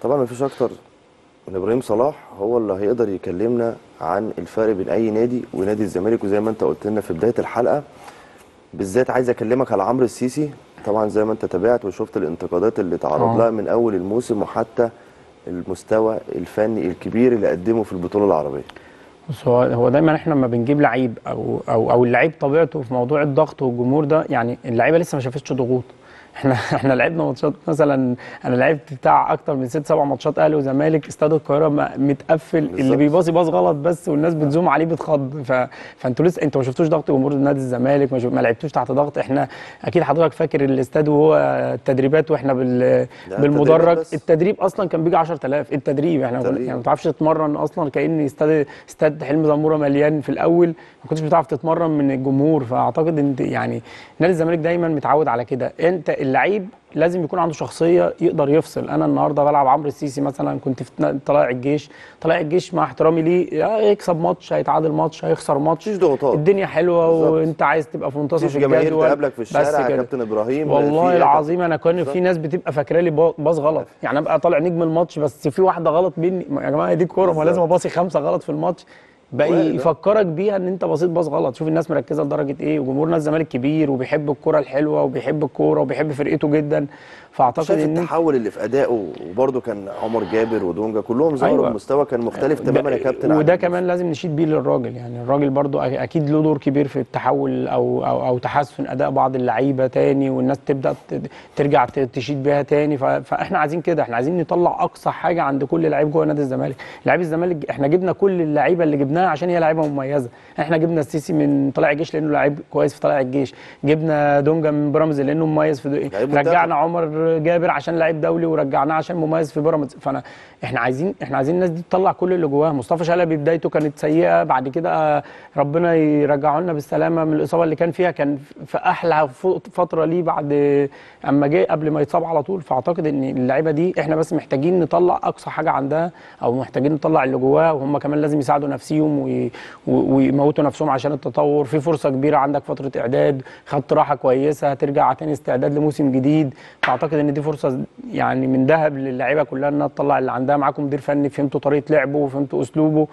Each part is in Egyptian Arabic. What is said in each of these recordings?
طبعا ما فيش اكتر من ابراهيم صلاح هو اللي هيقدر يكلمنا عن الفرق بين اي نادي ونادي الزمالك وزي ما انت قلت لنا في بدايه الحلقه بالذات عايز اكلمك على عمرو السيسي طبعا زي ما انت تابعت وشفت الانتقادات اللي تعرض آه. لها من اول الموسم وحتى المستوى الفني الكبير اللي قدمه في البطوله العربيه بص هو هو دايما احنا لما بنجيب لعيب او او او اللعيب طبيعته في موضوع الضغط والجمهور ده يعني اللعيبه لسه ما شافتش ضغوط احنا احنا لعبنا ماتشات مثلا انا لعبت بتاع اكتر من ست سبع ماتشات اهلي وزمالك استاد القاهره م- متقفل اللي بالظبط. بيباصي باص غلط بس والناس بتزوم عليه بتخض ف... فانتوا لسه انتوا ما شفتوش ضغط جمهور نادي الزمالك ما, شف... ما لعبتوش تحت ضغط احنا اكيد حضرتك فاكر الاستاد وهو التدريبات واحنا بال... لا، بالمدرج تدريبات بس. التدريب اصلا كان بيجي 10000 التدريب احنا التدريب. يعني ما بتعرفش تتمرن اصلا كان استاد استاد حلمي زموره مليان في الاول ما كنتش بتعرف تتمرن من الجمهور فاعتقد ان يعني نادي الزمالك دايما متعود على كده انت اللعيب لازم يكون عنده شخصيه يقدر يفصل انا النهارده بلعب عمرو السيسي مثلا كنت في طلائع الجيش طلائع الجيش مع احترامي ليه هيكسب ماتش هيتعادل ماتش هيخسر ماتش مفيش ضغوطات الدنيا حلوه بالظبط. وانت عايز تبقى في منتصف مفيش جماهير الجدول تقابلك في بس الشارع يا كده. كابتن ابراهيم والله في- العظيم انا كان بالظبط. في ناس بتبقى فاكره لي با- باص غلط يعني ابقى طالع نجم الماتش بس في واحده غلط مني ما يا جماعه هي دي كوره ما بالظبط. لازم اباصي خمسه غلط في الماتش بقى وارد، آه. يفكرك بيها ان انت بصيت باص غلط شوف الناس مركزه لدرجه ايه وجمهور نادي الزمالك كبير وبيحب الكوره الحلوه وبيحب الكوره وبيحب فرقته جدا فاعتقد شايف ان التحول اللي في ادائه وبرده كان عمر جابر ودونجا كلهم ظهروا أيوة. بمستوى كان مختلف تماما يا كابتن وده عن كمان لازم نشيد بيه للراجل يعني الراجل برضو أ- اكيد له دور كبير في التحول او او, أو تحسن اداء بعض اللعيبه تاني والناس تبدا ت- ترجع ت- تشيد بيها تاني ف- فاحنا عايزين كده احنا عايزين نطلع اقصى حاجه عند كل لعيب جوه نادي الزمالك لعيب الزمالك احنا جبنا كل اللعيبه اللي جبناها عشان هي لعيبه مميزه احنا جبنا السيسي من طلائع الجيش لانه لعيب كويس في طلائع الجيش جبنا دونجا من بيراميدز لانه مميز في لعيب منتخب. رجعنا عمر جابر عشان لعيب دولي ورجعناه عشان مميز في بيراميدز فانا احنا عايزين احنا عايزين الناس دي تطلع كل اللي جواها مصطفى شلبي بدايته كانت سيئه بعد كده ربنا يرجعه لنا بالسلامه من الاصابه اللي كان فيها كان في احلى ف- فتره ليه بعد اما جه قبل ما يتصاب على طول فاعتقد ان اللعيبه دي احنا بس محتاجين نطلع اقصى حاجه عندها او محتاجين نطلع اللي جواها وهم كمان لازم يساعدوا نفسيهم وي- و- ويموتوا نفسهم عشان التطور في فرصه كبيره عندك فتره اعداد خدت راحه كويسه هترجع تاني استعداد لموسم جديد فاعتقد ان دي فرصه يعني من ذهب للعيبه كلها انها تطلع اللي عندها معاكم مدير فني فهمتوا طريقه لعبه وفهمتوا اسلوبه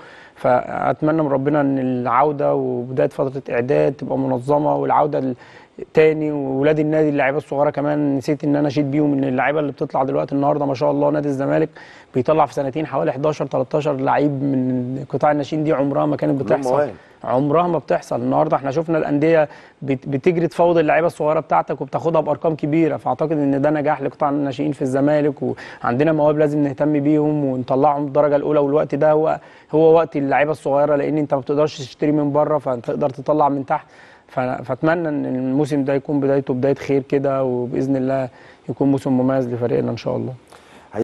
فاتمنى من ربنا ان العوده وبدايه فتره اعداد تبقى منظمه والعوده ال- تاني وولاد النادي اللعيبه الصغيره كمان نسيت ان انا اشيد بيهم ان اللعيبه اللي بتطلع دلوقتي النهارده ما شاء الله نادي الزمالك بيطلع في سنتين حوالي 11 13 لعيب من قطاع الناشئين دي عمرها ما كانت كلهم بتحصل مواهب. عمرها ما بتحصل النهارده احنا شفنا الانديه بت- بتجري تفاوض اللعيبه الصغيره بتاعتك وبتاخدها بارقام كبيره فاعتقد ان ده نجاح لقطاع الناشئين في الزمالك وعندنا مواهب لازم نهتم بيهم ونطلعهم الدرجه الاولى والوقت ده هو هو وقت اللعيبه الصغيره لان انت ما بتقدرش تشتري من بره فتقدر تطلع من تحت ف- فاتمنى ان الموسم ده يكون بدايته بدايه خير كده وباذن الله يكون موسم مميز لفريقنا ان شاء الله